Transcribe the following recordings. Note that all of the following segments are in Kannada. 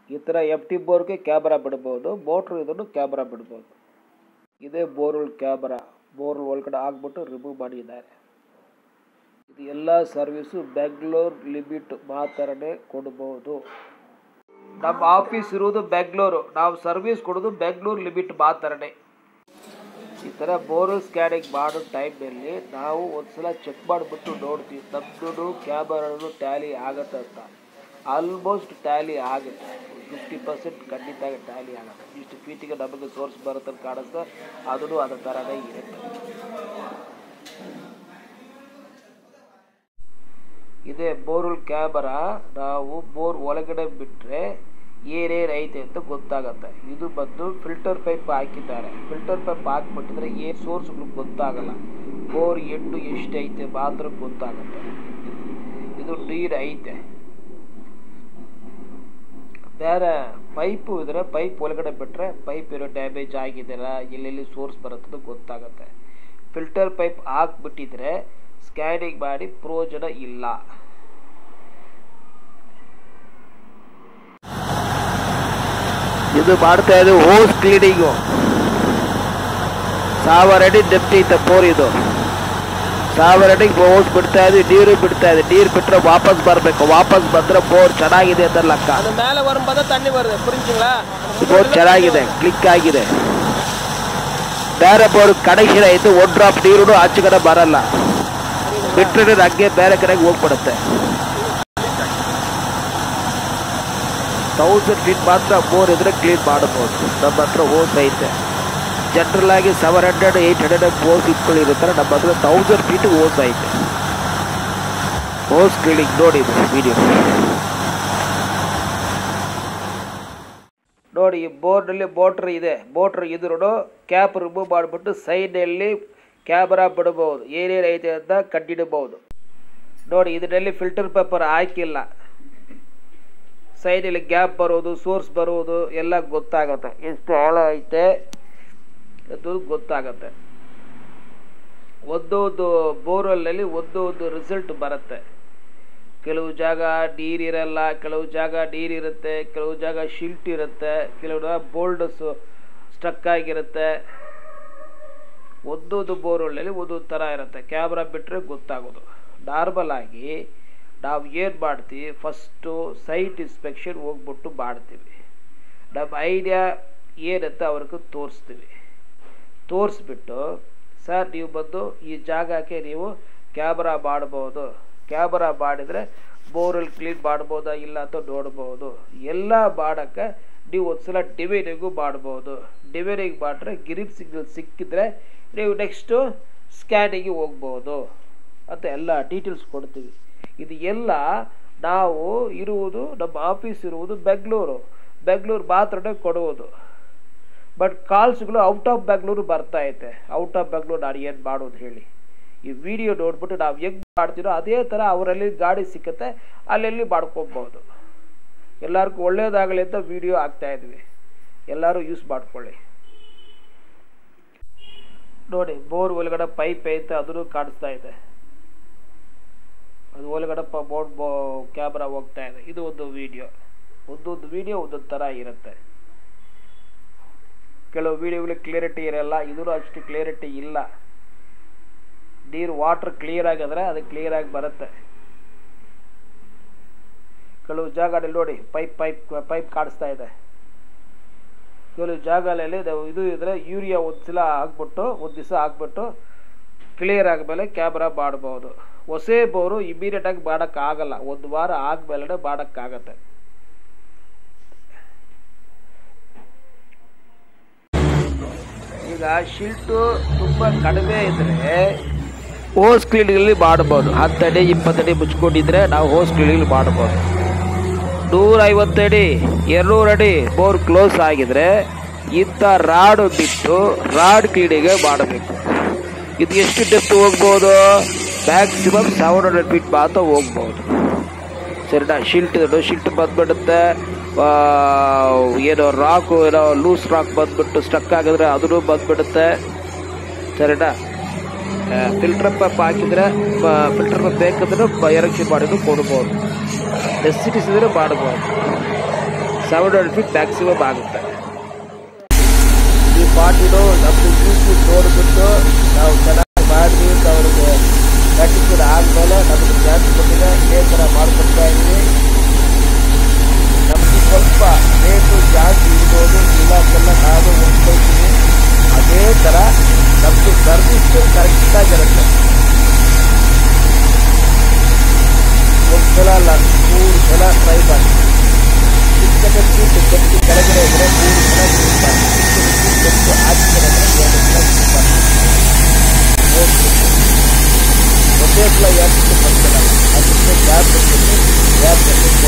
ಈ ಥರ ಎಫ್ ಟಿ ಬೋರ್ಗೆ ಕ್ಯಾಮ್ರಾ ಬಿಡ್ಬೋದು ಮೋಟ್ರ್ ಇದನ್ನು ಕ್ಯಾಮ್ರಾ ಬಿಡ್ಬೋದು ಇದೇ ಬೋರ್ವೆಲ್ ಕ್ಯಾಮ್ರಾ ಬೋರ್ವೆಲ್ ಒಳಗಡೆ ಹಾಕ್ಬಿಟ್ಟು ರಿಮೂವ್ ಮಾಡಿದ್ದಾರೆ ಇದು ಎಲ್ಲ ಸರ್ವಿಸು ಬೆಂಗಳೂರು ಲಿಮಿಟ್ ಮಾತ್ರನೇ ಕೊಡ್ಬೋದು ನಮ್ಮ ಆಫೀಸ್ ಇರುವುದು ಬೆಂಗಳೂರು ನಾವು ಸರ್ವಿಸ್ ಕೊಡೋದು ಬೆಂಗಳೂರು ಲಿಮಿಟ್ ಮಾತ್ರನೇ ಈ ಥರ ಬೋರ್ವೆಲ್ ಸ್ಕ್ಯಾನಿಂಗ್ ಮಾಡೋ ಟೈಮ್ನಲ್ಲಿ ನಾವು ಒಂದ್ಸಲ ಚೆಕ್ ಮಾಡಿಬಿಟ್ಟು ನೋಡ್ತೀವಿ ನಮ್ಮದು ಕ್ಯಾಮರಾನು ಟ್ಯಾಲಿ ಆಗುತ್ತೆ ಅಂತ ಆಲ್ಮೋಸ್ಟ್ ಟ್ಯಾಲಿ ಆಗುತ್ತೆ ಫಿಫ್ಟಿ ಪರ್ಸೆಂಟ್ ಖಂಡಿತ ಟ್ಯಾಲಿ ಆಗುತ್ತೆ ಇಷ್ಟು ಫೀಟಿಗೆ ನಮಗೆ ಸೋರ್ಸ್ ಬರುತ್ತೆ ಅಂತ ಕಾಣಿಸ್ತಾ ಅದೂ ಅದೇ ಥರನೇ ಇರುತ್ತೆ ಇದೇ ಬೋರ್ವೆಲ್ ಕ್ಯಾಮರಾ ನಾವು ಬೋರ್ ಒಳಗಡೆ ಬಿಟ್ಟರೆ ಏನೇನು ಐತೆ ಅಂತ ಗೊತ್ತಾಗತ್ತೆ ಇದು ಬಂದು ಫಿಲ್ಟರ್ ಪೈಪ್ ಹಾಕಿದ್ದಾರೆ ಫಿಲ್ಟರ್ ಪೈಪ್ ಹಾಕ್ಬಿಟ್ಟಿದ್ರೆ ಏನು ಸೋರ್ಸ್ಗಳು ಗೊತ್ತಾಗಲ್ಲ ಬೋರ್ ಎಂಡು ಎಷ್ಟೈತೆ ಮಾತ್ರ ಗೊತ್ತಾಗುತ್ತೆ ಇದು ನೀರು ಐತೆ ಬೇರೆ ಪೈಪು ಇದ್ರೆ ಪೈಪ್ ಒಳಗಡೆ ಬಿಟ್ಟರೆ ಪೈಪ್ ಏನೋ ಡ್ಯಾಮೇಜ್ ಆಗಿದೆಲ್ಲ ಎಲ್ಲೆಲ್ಲಿ ಸೋರ್ಸ್ ಬರುತ್ತೆ ಗೊತ್ತಾಗುತ್ತೆ ಫಿಲ್ಟರ್ ಪೈಪ್ ಹಾಕ್ಬಿಟ್ಟಿದ್ರೆ ಸ್ಕ್ಯಾನಿಂಗ್ ಮಾಡಿ ಪ್ರಯೋಜನ ಇಲ್ಲ ಇದು ಮಾಡ್ತಾ ಇದ್ದು ಹೋಸ್ ಕ್ಲೀನಿಂಗು ಸಾವಿರ ಅಡಿ ಡೆಪ್ತ್ ಐತೆ ಬೋರ್ ಇದು ಸಾವಿರ ಅಡಿಗೆ ಹೋಸ್ ಬಿಡ್ತಾ ಇದ್ವಿ ನೀರು ಬಿಡ್ತಾ ಇದೆ ನೀರು ಬಿಟ್ಟರೆ ವಾಪಸ್ ಬರಬೇಕು ವಾಪಸ್ ಬಂದ್ರೆ ಬೋರ್ ಚೆನ್ನಾಗಿದೆ ಅಂತ ಲೆಕ್ಕ அந்த மேல வரும்போது தண்ணி வருது புரிஞ்சுங்களா ಬೋರ್ ಚೆನ್ನಾಗಿದೆ ಕ್ಲಿಕ್ ಆಗಿದೆ ಬೇರೆ ಬೋರ್ ಕನೆಕ್ಷನ್ ಐತೆ ಒನ್ ಡ್ರಾಪ್ ನೀರು ಆಚೆ ಕಡೆ ಬರಲ್ಲ ಬಿಟ್ಟರೆ ಹಂಗೆ ಬೇರೆ ಕಡೆಗೆ ಹೋಗ್ಬಿಡುತ್ತೆ ತೌಸಂಡ್ ಫೀಟ್ ಮಾತ್ರ ಬೋರ್ ಇದ್ರೆ ಕ್ಲೀನ್ ಮಾಡಬಹುದು ನಮ್ಮ ಹತ್ರ ಓಸ್ ಐತೆ ಜನರಲ್ ಆಗಿ seven hundred eight hundred hose ಇಟ್ಕೊಂಡಿರ್ತಾರೆ ನಮ್ಮ ಹತ್ರ ತೌಸಂಡ್ ಫೀಟ್ ಓಸ್ ಐತೆ ಓಸ್ ಕ್ಲೀನಿಂಗ್ ನೋಡಿ ವಿಡಿಯೋ ನೋಡಿ ಈ ಬೋರ್ಡಲ್ಲಿ ಮೋಟ್ರ್ ಇದೆ ಮೋಟ್ರ್ ಇದ್ರೂ ಕ್ಯಾಪ್ ರಿಮೂವ್ ಮಾಡಿಬಿಟ್ಟು ಸೈಡಲ್ಲಿ ಕ್ಯಾಮರಾ ಬಿಡಬಹುದು ಏನೇನು ಐತೆ ಅಂತ ಕಂಡಿಡಬಹುದು ನೋಡಿ ಇದರಲ್ಲಿ ಫಿಲ್ಟರ್ ಪೇಪರ್ ಹಾಕಿಲ್ಲ ಸೈಡಲ್ಲಿ ಗ್ಯಾಪ್ ಬರೋದು ಸೋರ್ಸ್ ಬರೋದು ಎಲ್ಲ ಗೊತ್ತಾಗುತ್ತೆ ಎಷ್ಟು ಆಳ ಐತೆ ಅದು ಗೊತ್ತಾಗುತ್ತೆ ಒಂದೊಂದು ಬೋರ್ವೆಲ್ನಲ್ಲಿ ಒಂದೊಂದು ರಿಸಲ್ಟ್ ಬರುತ್ತೆ ಕೆಲವು ಜಾಗ ನೀರಿರಲ್ಲ ಕೆಲವು ಜಾಗ ನೀರಿರುತ್ತೆ ಕೆಲವು ಜಾಗ ಶಿಲ್ಟ್ ಇರುತ್ತೆ ಕೆಲವು ಬೋಲ್ಡಸ್ ಸ್ಟಕ್ ಆಗಿರುತ್ತೆ ಒಂದೊಂದು ಬೋರ್ವೆಲ್ನಲ್ಲಿ ಒಂದೊಂದು ಥರ ಇರುತ್ತೆ ಕ್ಯಾಮ್ರಾ ಬಿಟ್ಟರೆ ಗೊತ್ತಾಗೋದು ನಾರ್ಮಲ್ ಆಗಿ ನಾವು ಏನು ಮಾಡ್ತೀವಿ ಫಸ್ಟು ಸೈಟ್ ಇನ್ಸ್ಪೆಕ್ಷನ್ ಹೋಗ್ಬಿಟ್ಟು ಮಾಡ್ತೀವಿ ನಮ್ಮ ಐಡಿಯಾ ಏನಂತ ಅವ್ರಿಗೆ ತೋರಿಸ್ತೀವಿ ತೋರಿಸ್ಬಿಟ್ಟು ಸರ್ ನೀವು ಬಂದು ಈ ಜಾಗಕ್ಕೆ ನೀವು ಕ್ಯಾಮ್ರಾ ಮಾಡ್ಬೋದು ಕ್ಯಾಮ್ರಾ ಮಾಡಿದರೆ ಬೋರಲ್ಲಿ ಕ್ಲೀನ್ ಮಾಡ್ಬೋದಾ ಇಲ್ಲ ಅಂತ ನೋಡ್ಬೋದು ಎಲ್ಲ ಮಾಡೋಕ್ಕೆ ನೀವು ಒಂದ್ಸಲ ಡಿವೈನಿಂಗು ಮಾಡ್ಬೋದು ಡಿವೈನಿಂಗ್ ಮಾಡಿದ್ರೆ ಗ್ರೀನ್ ಸಿಗ್ನಲ್ ಸಿಕ್ಕಿದ್ರೆ ನೀವು ನೆಕ್ಸ್ಟು ಸ್ಕ್ಯಾನಿಗೆ ಹೋಗ್ಬೋದು ಅಂತ ಎಲ್ಲ ಡೀಟೇಲ್ಸ್ ಕೊಡ್ತೀವಿ ಇದು ಎಲ್ಲ ನಾವು ಇರುವುದು ನಮ್ಮ ಆಫೀಸ್ ಇರುವುದು ಬೆಂಗಳೂರು ಬೆಂಗಳೂರು ಮಾತ್ರನೇ ಕೊಡುವುದು ಬಟ್ ಕಾಲ್ಸ್ಗಳು ಔಟ್ ಆಫ್ ಬೆಂಗಳೂರು ಬರ್ತಾ ಐತೆ ಔಟ್ ಆಫ್ ಬೆಂಗಳೂರು ನಾನು ಏನು ಮಾಡೋದು ಹೇಳಿ ಈ ವಿಡಿಯೋ ನೋಡ್ಬಿಟ್ಟು ನಾವು ಹೆಂಗೆ ಮಾಡ್ತೀರೋ ಅದೇ ಥರ ಅವರಲ್ಲಿ ಗಾಡಿ ಸಿಕ್ಕತ್ತೆ ಅಲ್ಲೆಲ್ಲಿ ಮಾಡ್ಕೊಬೋದು ಎಲ್ಲರಿಗೂ ಒಳ್ಳೇದಾಗಲಿ ಅಂತ ವಿಡಿಯೋ ಹಾಕ್ತಾ ಇದ್ವಿ ಎಲ್ಲರೂ ಯೂಸ್ ಮಾಡ್ಕೊಳ್ಳಿ ನೋಡಿ ಬೋರ್ ಒಳಗಡೆ ಪೈಪ್ ಐತೆ ಅದನ್ನು ಕಾಣಿಸ್ತಾ ಇದೆ ಅದು ಒಳಗಡೆ ಪ ಬೋರ್ಡ್ ಬೋ ಕ್ಯಾಮ್ರಾ ಹೋಗ್ತಾ ಇದೆ ಇದು ಒಂದು ವಿಡಿಯೋ ಒಂದೊಂದು ವಿಡಿಯೋ ಒಂದೊಂದು ಥರ ಇರುತ್ತೆ ಕೆಲವು ವಿಡಿಯೋಗಳು ಕ್ಲಿಯರಿಟಿ ಇರಲ್ಲ ಇದೂ ಅಷ್ಟು ಕ್ಲಿಯರಿಟಿ ಇಲ್ಲ ನೀರು ವಾಟರ್ ಕ್ಲಿಯರ್ ಆಗಿದ್ರೆ ಅದು ಕ್ಲಿಯರ್ ಆಗಿ ಬರುತ್ತೆ ಕೆಲವು ಜಾಗದಲ್ಲಿ ನೋಡಿ ಪೈಪ್ ಪೈಪ್ ಪೈಪ್ ಕಾಣಿಸ್ತಾ ಇದೆ ಕೆಲವು ಜಾಗದಲ್ಲಿ ಇದು ಇದ್ರೆ ಯೂರಿಯಾ ಒಂದು ಸಲ ಹಾಕ್ಬಿಟ್ಟು ಒಂದು ದಿವಸ ಹಾಕ್ಬಿಟ್ಟು ಕ್ಲಿಯರ್ ಆದಮೇಲೆ ಕ್ಯಾಮ್ರಾ ಮಾಡ್ಬೋದು ಹೊಸ ಬೋರು ಇಮಿಡಿಯೇಟಾಗಿ ಮಾಡೋಕ್ಕಾಗಲ್ಲ ಒಂದು ವಾರ ಆದಮೇಲೆ ಮಾಡೋಕ್ಕಾಗತ್ತೆ ಈಗ ಶಿಲ್ಟು ತುಂಬ ಕಡಿಮೆ ಇದ್ರೆ ಹೋಸ್ ಕ್ಲೀನಿಂಗಲ್ಲಿ ಮಾಡ್ಬೋದು ಹತ್ತಡಿ ಇಪ್ಪತ್ತಡಿ ಮುಚ್ಕೊಂಡಿದ್ರೆ ನಾವು ಹೋಸ್ ಕ್ಲೀನಿಂಗ್ ಮಾಡ್ಬೋದು ನೂರೈವತ್ತಡಿ ಎರಡುನೂರು ಅಡಿ ಬೋರ್ ಕ್ಲೋಸ್ ಆಗಿದ್ರೆ ಇಂಥ ರಾಡು ಬಿಟ್ಟು ರಾಡ್ ಕ್ಲೀನಿಗೆ ಮಾಡಬೇಕು ಇದು ಎಷ್ಟು ಡೆಪ್ತ್ ಹೋಗ್ಬೋದು ಮ್ಯಾಕ್ಸಿಮಮ್ ಸೆವೆನ್ ಹಂಡ್ರೆಡ್ ಫೀಟ್ ಮಾತ್ರ ಹೋಗ್ಬೋದು ಸರಿನಾ ಶಿಲ್ಟ್ ಇದು ಶಿಲ್ಟ್ ಬಂದ್ಬಿಡುತ್ತೆ ಆ, ಏನೋ ರಾಕು ಏನೋ ಲೂಸ್ ರಾಕ್ ಬಂದ್ಬಿಟ್ಟು ಸ್ಟಕ್ ಆಗಿದ್ರೆ ಅದನ್ನು ಬಂದ್ಬಿಡುತ್ತೆ ಸರಿನಾ ಫಿಲ್ಟರ್ ಪಂಪ್ ಹಾಕಿದ್ರೆ ಫಿಲ್ಟರ್ ಪಂಪ್ ಬೇಕಂದ್ರೆ ಎರೆಕ್ಷನ್ ಮಾಡಿದ್ರು ಕೊಡ್ಬೋದು ನೆಸಿಟಿಸ್ ಇದ್ರೆ ಮಾಡ್ಬೋದು ಸೆವೆನ್ ಹಂಡ್ರೆಡ್ ಫೀಟ್ ಮ್ಯಾಕ್ಸಿಮಮ್ ಆಗುತ್ತೆ ಈ ಪಾಟಿನು ನಮ್ದು ಯೂಟ್ಯೂಬ್ ನೋಡ್ಬಿಟ್ಟು ನಾವು ಚೆನ್ನಾಗಿ ಮಾಡಿದ್ವಿ ಅಂತ ಅವ್ರಿಗೆ ಸರ್ಟಿಫಿಕೇಟ್ ಆದ್ಮೇಲೆ ನಮಗೆ ಚಾನ್ಸ್ ಕೊಟ್ಟಿದೆ ಇದೇ ಥರ ಮಾಡ್ಕೊಡ್ತಾ ಇದ್ವಿ ನಮಗೆ ಸ್ವಲ್ಪ ರೇಟು ಜಾಸ್ತಿ ಇರ್ಬೋದು ಇವಾಗೆಲ್ಲ ನಾವು ಒಪ್ಕೊಳ್ತೀವಿ ಅದೇ ಥರ ನಮ್ಮದು ಸರ್ವಿಸ್ಸು ಕರೆಕ್ಟಾಗಿರುತ್ತೆ ಒಂದು ಸಲ ಅಲ್ಲ ಮೂರು ಸಲ ಟ್ರೈ ಮಾಡಿ ಚಿಕ್ಕದಕ್ಕೆ ಚಿಕ್ಕದಕ್ಕೆ ಕೆಳಗಡೆ ಇದ್ರೆ ಮೂರು ಸಲ ಕ್ಲೀನ್ ಮಾಡಿ ಚಿಕ್ಕದಕ್ಕೆ ಸ್ವಲ್ಪ ಆಚೆ ಕಡೆ ಇದ್ರೆ ಎರಡು ಸಲ ಕ್ಲೀನ್ ಮಾಡಿ ಹೋಗ್ಬಿಟ್ಟು ಒಂದೇ ಸಲ ಯಾಕೆ ಬರ್ತಲ್ಲ ಅದಕ್ಕೆ ಗ್ಯಾಪ್ ಬಂದಿದ್ದು ಗ್ಯಾಪ್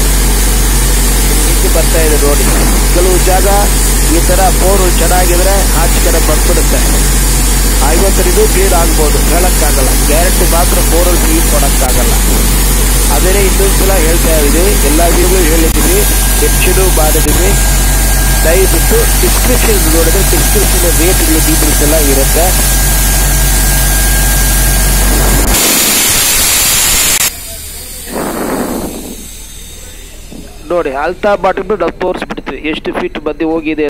ಹೀಗೆ ಬರ್ತಾ ಇದೆ ನೋಡಿ ಕೆಲವು ಜಾಗ ಈ ಥರ ಬೋರು ಚೆನ್ನಾಗಿದ್ರೆ ಆಚೆ ಕಡೆ ಬಂದ್ಬಿಡುತ್ತೆ ಐವತ್ತರಿಗೂ ಕ್ಲೀನ್ ಆಗ್ಬೋದು ಹೇಳಕ್ಕಾಗಲ್ಲ ಗ್ಯಾರಂಟಿ ಮಾತ್ರ ಬೋರಲ್ಲಿ ಕ್ಲೀನ್ ಮಾಡೋಕ್ಕಾಗಲ್ಲ ಅದೇನೇ ಇನ್ನೊಂದು ಸಲ ಹೇಳ್ತಾ ಇದ್ದೀವಿ ಎಲ್ಲ ವಿಡಿಯೋಗಳು ಹೇಳಿದ್ದೀವಿ ಹೆಚ್ಚಿನೂ ಮಾಡಿದ್ದೀವಿ ದಯವಿಟ್ಟು ಡಿಸ್ಕ್ರಿಪ್ಷನ್ ನೋಡಿದ್ರೆ ಡಿಸ್ಕ್ರಿಪ್ಷನ್ ರೇಟ್ಗಳು ಡೀಟೇಲ್ಸ್ ಎಲ್ಲ ಇರುತ್ತೆ ನೋಡಿ ಅಲ್ತಾ ಬಾಟಲ್ ನಾವು ತೋರಿಸ್ಬಿಡ್ತೀವಿ ಎಷ್ಟು ಫೀಟ್ ಮಧ್ಯೆ ಹೋಗಿದೆ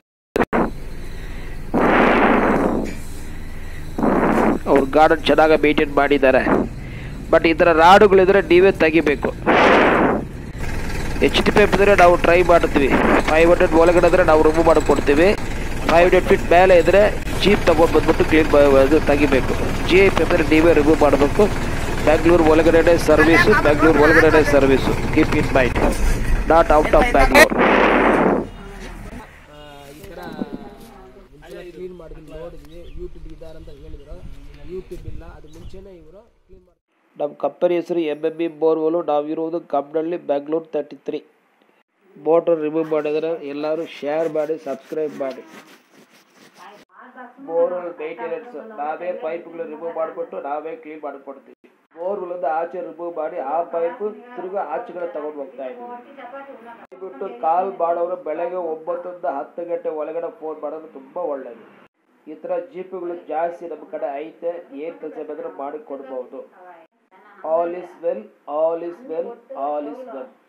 ಅವ್ರು ಗಾರ್ಡನ್ ಚೆನ್ನಾಗಿ ಮೇಂಟೈನ್ ಮಾಡಿದ್ದಾರೆ ಬಟ್ ಈ ಥರ ರಾಡುಗಳಿದ್ರೆ ನೀವೇ ತೆಗಿಬೇಕು ಎಚ್ ಟಿ ಪೈಪ್ ಇದ್ರೆ ನಾವು ಟ್ರೈ ಮಾಡ್ತೀವಿ ಫೈವ್ ಹಂಡ್ರೆಡ್ ಒಳಗಡೆ ಇದ್ರೆ ನಾವು ರಿಮೂವ್ ಮಾಡಿಕೊಡ್ತೀವಿ ಫೈವ್ ಹಂಡ್ರೆಡ್ ಫೀಟ್ ಮೇಲೆ ಇದ್ರೆ ಜೀಪ್ ತಗೊಂಡು ಬಂದ್ಬಿಟ್ಟು ಕ್ಲೀನ್ ಅದು ತೆಗಿಬೇಕು ಜಿ ಐ ಪೈಪ್ ಇದ್ರೆ ನೀವೇ ರಿಮೂವ್ ಮಾಡಬೇಕು ಬ್ಯಾಂಗ್ಳೂರು ಒಳಗಡೆ ಸರ್ವಿಸು ಬ್ಯಾಂಗ್ಳೂರು ಒಳಗಡೆ service keep in mind not out of Bangalore ಈ ಥರ ಕ್ಲೀನ್ ಮಾಡಿದ್ವಿ ನೋಡಿದ್ವಿ ಯೂಟ್ಯೂಬ್ ಇದ್ದಾರೆ ಅಂತ ಹೇಳಿದ್ರು ಯೂಟ್ಯೂಬ್ ಇಲ್ಲ ಅದು ಮುಂಚೆನೇ ಇವರು ಕ್ಲೀನ್ ಮಾಡಿ ನಮ್ಮ ಕಂಪನಿ ಹೆಸರು ಎಮ್ ಎಮ್ ಇ ಬೋರ್ವೆಲು ನಾವಿರೋದು Kabnalli Bengaluru thirty three motor remove ಮಾಡಿದ್ರೆ ಎಲ್ಲರೂ ಶೇರ್ ಮಾಡಿ ಸಬ್ಸ್ಕ್ರೈಬ್ ಮಾಡಿ ಬೋರ್ವೆಲ್ ಮೇಂಟೆನೆನ್ಸ್ ನಾವೇ ಪೈಪ್ಗಳು ರಿಮೂವ್ ಮಾಡಿಬಿಟ್ಟು ನಾವೇ ಕ್ಲೀನ್ ಮಾಡಿಕೊಡ್ತೀವಿ ಬೋರ್ವೆಲಿಂದ ಆಚೆ ರಿಮೂವ್ ಮಾಡಿ ಆ ಪೈಪ್ ತಿರ್ಗಾ ಆಚೆಗಡೆ ತಗೊಂಡು ಹೋಗ್ತಾ ಇದ್ದೀವಿ ಬಿಟ್ಟು ಕಾಲ್ ಮಾಡೋರು ಬೆಳಗ್ಗೆ ಒಂಬತ್ತರಿಂದ ಹತ್ತು ಗಂಟೆ ಒಳಗಡೆ ಫೋನ್ ಮಾಡೋದು ತುಂಬ ಒಳ್ಳೆಯದು ಈ ಥರ ಜೀಪುಗಳು ಜಾಸ್ತಿ ನಮ್ಮ ಕಡೆ ಐತೆ ಏನು ಕೆಲಸ ಬೇಕಾದ್ರೂ ಮಾಡಿ ಕೊಡ್ಬೋದು all is well all is well all is well